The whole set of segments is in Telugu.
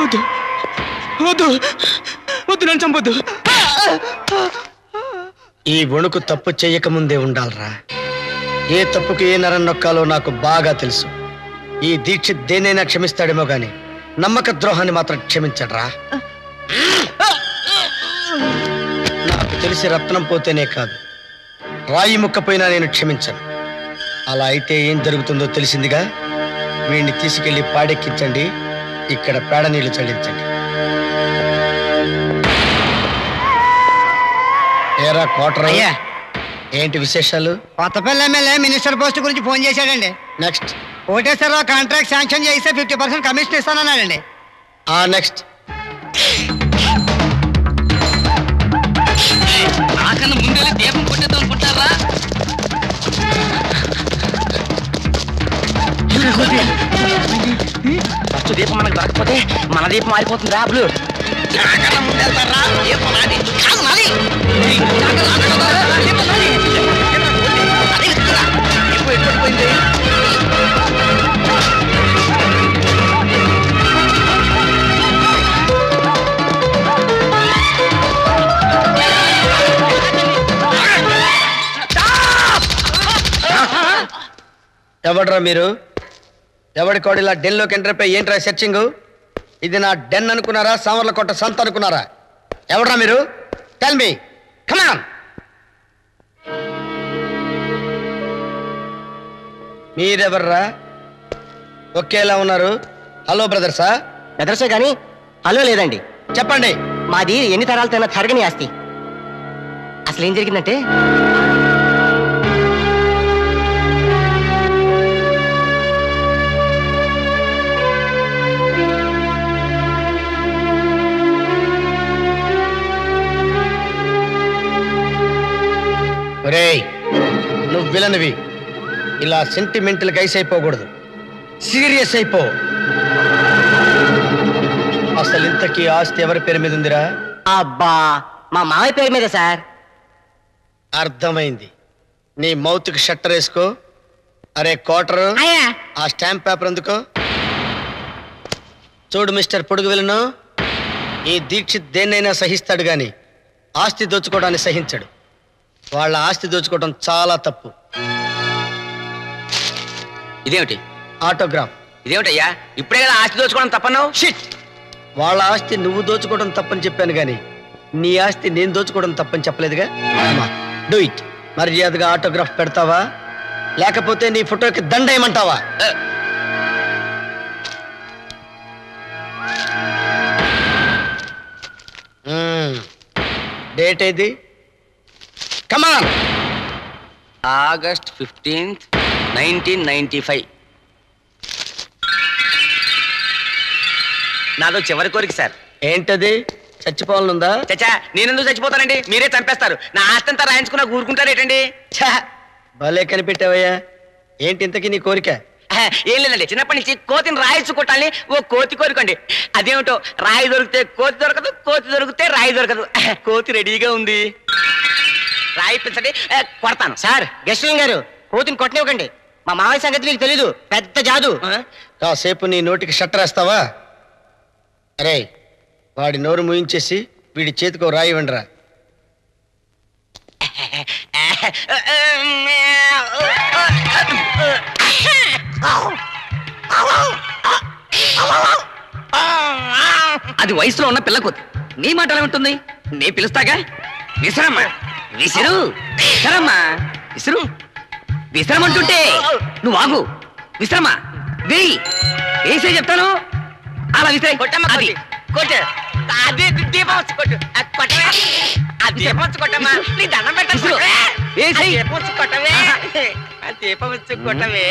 వద్దు వద్దు వద్దు నన్ను చంపొద్దు ఈ వణుకు తప్పు చెయ్యకముందే ఉండాలరా ఏ తప్పుకు ఏ నరం నొక్కాలో నాకు బాగా తెలుసు ఈ దీక్ష దేనైనా క్షమిస్తాడేమో గాని నమ్మక ద్రోహాన్ని మాత్రం క్షమించడరా నాకు తెలిసి రత్నం పోతేనే కాదు రాయి ముక్కపోయినా నేను క్షమించను అలా అయితే ఏం జరుగుతుందో తెలిసిందిగా వీడిని తీసుకెళ్లి పాడెక్కించండి ఇక్కడ పేడ నీళ్లు చల్లించండి ఏరా కోటరా అయ్యా. ఏంటి విశేషాలు కొత్తపల్లి ఎమ్మెల్యే మినిస్టర్ పోస్ట్ గురించి ఫోన్ చేశాడండి నెక్స్ట్ కోటేశ్వరరావు కాంట్రాక్ట్ శాంక్షన్ చేస్తే ఫిఫ్టీ పర్సెంట్ కమిషన్ ఇస్తానన్నాడండి ఆ నెక్స్ట్ నాకన్నా ముందే దీపం కొట్టేద్దాం అనుకుంటారా ఫస్ట్ దీపం మనకు దొరకపోతే మన దీపం మారిపోతుంది రాబులు నాకన్నా ముందెళ్తారా దీపం నాది కాదు నాది దీపం నాది. అదే ఇస్తున్నా. దీపం ఎక్కడ పోయింది ఎవడ్రా మీరు ఎవడి కోడిలా డెన్లోకి ఎంటర్ అయిపోయి ఏంట్రా సెర్చింగ్ ఇది నా డెన్ అనుకున్నారా సామర్ల కొట్ట సంత అనుకున్నారా ఎవడ్రా మీరు టెల్ మీ కమాన్ మీరెవర్రా ఒకేలా ఉన్నారు హలో బ్రదర్సా ఎదరసే గాని హలో లేదండి చెప్పండి మాది ఎన్ని తరాలు తిన్న తరగని ఆస్తి అసలు ఏం జరిగిందంటే ఒరేయ్ నువ్వు విలనివి ఇలా సెంటిమెంటల్ గైస్ అయిపోకూడదు సీరియస్ అయిపో అసలు ఇంతకీ ఆస్తి ఎవరి పేరు మీద ఉందిరా అబ్బా మా మామయ్య పేరు మీద సార్ అర్థమైంది నీ మౌత్కి షట్టర్ వేసుకో అరే క్వార్టర్ అయ్యా ఆ స్టాంప్ పేపర్ ఎందుకో చూడు మిస్టర్ పొడుగు విలను ఈ దీక్షిత్ దేన్నైనా సహిస్తాడు గాని ఆస్తి దోచుకోవడాన్ని సహించడు వాళ్ళ ఆస్తి దోచుకోవడం చాలా తప్పు ఇదేమిటి ఆటోగ్రాఫ్ ఇదేమిటయ్యా ఇప్పుడే కదా ఆస్తి దోచుకోవడం తప్పన్నావు షిట్ వాళ్ళ ఆస్తి నువ్వు దోచుకోవడం తప్పని చెప్పాను గాని నీ ఆస్తి నేను దోచుకోవడం తప్పని చెప్పలేదుగా డూ ఇట్ మర్యాదగా ఆటోగ్రాఫ్ పెడతావా లేకపోతే నీ ఫోటోకి దండ ఏమంటావా డేట్ ఏది come on August fifteenth nineteen ninety five నాదో చివరి కోరిక సార్ ఏంటది చచ్చిపోవాలనుందా చచ్చా నేనెందుకు చచ్చిపోతానండి మీరే చంపేస్తారు నా ఆస్తి అంతా రాయించుకున్నా ఊరుకుంటారేటండి ఛా, భలే కనిపెట్టావయ్యా ఏంటి ఇంతకీ నీ కోరిక ఆహా, ఏం లేదండి చిన్నప్పటి నుంచి కోతిని రాయిచ్చు కొట్టాలని ఓ కోతి కోరికండి అదేమిటో రాయి దొరికితే కోతి దొరకదు కోతి దొరికితే రాయి దొరకదు ఆహా, కోతి రెడీగా ఉంది రాయి పెంచండి ఆ, కొడతాను సార్ గెస్ట్ గారు కోతిని కొట్టనివ్వకండి మా మామయ్య సంగతి మీకు తెలీదు పెద్ద జాదు ఆ? కాసేపు నీ నోటికి షట్టర్ వేస్తావా అరే వాడి నోరు ముయించేసి వీడి చేతికో రాయి ఇవ్వండిరా అది వయసులో ఉన్న పిల్ల కోతి నీ మాట ఎలా ఉంటుంది నీ పిలుస్తాగా విసరమ్మా విసిరు విసరమ్మా విసురు విసరమంటుంటే నువ్వు ఆగు విసరమ్మా వేయి వేసే చెప్తాను అలా విసిరే అది కొట్టు అదే దీపం వచ్చి కొట్టు అది కొట్టవే ఆ దీపం వచ్చి కొట్టమ్మా నీ దండం పెట్టాను దీపం వచ్చి కొట్టవే ఆ దీపం వచ్చి కొట్టవే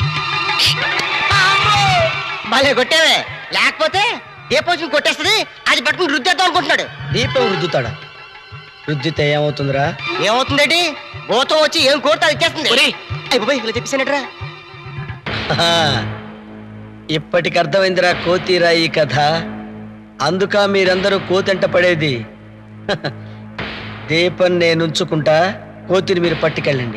భలే కొట్టేవే లేకపోతే దీపోజుని కొట్టేస్తుంది అది పట్టుకుని రుద్దేద్దాం అనుకుంటున్నాడు దీపం రుద్దుతాడా రుద్దితే ఏమవుతుందిరా ఏమవుతుందేటి భూతం వచ్చి ఏం కోరితే అది ఇచ్చేస్తుంది ఒరేయ్. అయిపోయి ఇలా చెప్పేసానట్రా హా, ఇప్పటికి అర్థమైందిరా కోతిరా ఈ కథ అందుక మీరందరూ కోతంట పడేది దీపం నేను ఉంచుకుంటా కోతిని మీరు పట్టుకెళ్ళండి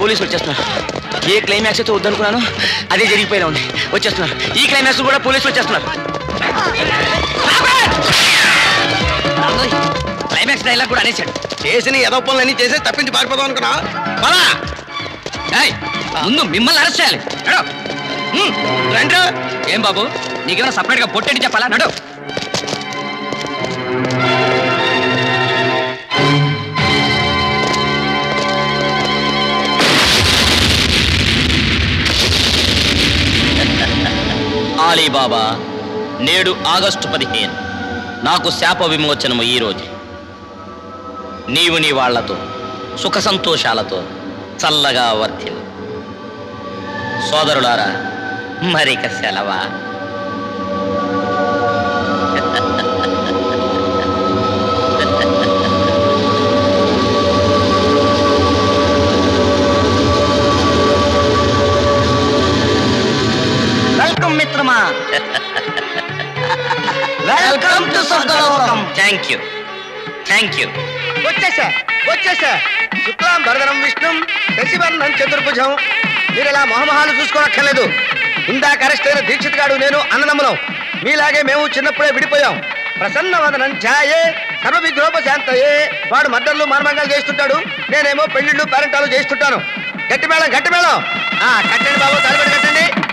పోలీసులు వచ్చేస్తున్నారు ఏ క్లైమాక్స్ అయితే వద్దనుకున్నాను అదే జరిగిపోయినా ఉంది వచ్చేస్తున్నారు ఈ క్లైమాక్స్ కూడా పోలీసులు వచ్చేస్తున్నారు క్లైమాక్స్ డైలాగ్ కూడా అనేసాడు చేసిన ఏదో పనులన్నీ చేసి తప్పించి పారిపోదాం అనుకున్నా పదా ఏయ్, ముందు మిమ్మల్ని అరెస్ట్ చేయాలి నడు. హ్మ్, రండి ఏం బాబు నీకేమైనా సపరేట్ గా పొట్టెట్టి చెప్పాలా నడు ఆలీబాబా నేడు ఆగస్టు పదిహేను నాకు శాప విమోచనము ఈ రోజు నీవు నీ వాళ్లతో సుఖ సంతోషాలతో చల్లగా వర్ధిల్లు సోదరులారా మరిక సెలవా వెల్కమ్ మిత్రమా వెల్కమ్ టు స్వర్గలోకం థ్యాంక్ యూ థ్యాంక్ యూ వచ్చేసా వచ్చేసా శుక్లాం భరదనం విష్ణుం శశివర్ణం చతుర్భుజం మీరు ఇలా మొహమహాలు చూసుకోనక్కర్లేదు ఇందాక అరెస్ట్ అయిన దీక్షిత్ గాడు నేను అన్నదమ్ములం మీలాగే మేము చిన్నప్పుడే విడిపోయాం ప్రసన్న వదనం ఛాయే సర్వ విగ్రహోపశాంతయే వాడు మద్దర్లు మర్మంగాలు చేస్తుంటాడు నేనేమో పెళ్లిళ్ళు పేరెంటాలు చేస్తుంటాను గట్టి మేళం గట్టి మేళం ఆ, కట్టండి బాబు తలబడి కట్టండి